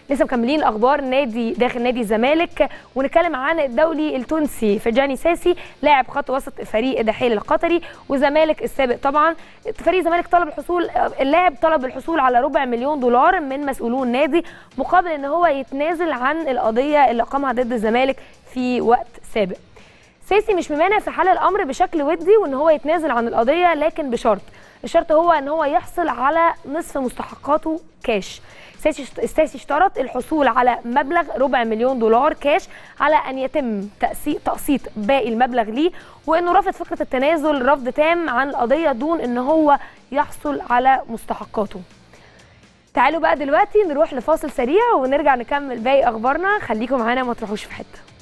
لسه مكملين اخبار نادي داخل نادي الزمالك ونتكلم عن الدولي التونسي فرجاني ساسي لاعب خط وسط فريق دحيل القطري والزمالك السابق طبعا فريق الزمالك طلب الحصول اللاعب طلب الحصول على ربع مليون دولار من مسؤولو النادي مقابل ان هو يتنازل عن القضيه اللي اقامها ضد الزمالك في وقت سابق سيسي مش ممانع في حل الامر بشكل ودي وان هو يتنازل عن القضيه لكن بشرط الشرط هو ان هو يحصل على نصف مستحقاته كاش سيسي اشترط الحصول على مبلغ ربع مليون دولار كاش على ان يتم تقسيط باقي المبلغ ليه وانه رفض فكره التنازل رفض تام عن القضيه دون ان هو يحصل على مستحقاته تعالوا بقى دلوقتي نروح لفاصل سريع ونرجع نكمل باقي اخبارنا خليكم معانا ما تروحوش في حته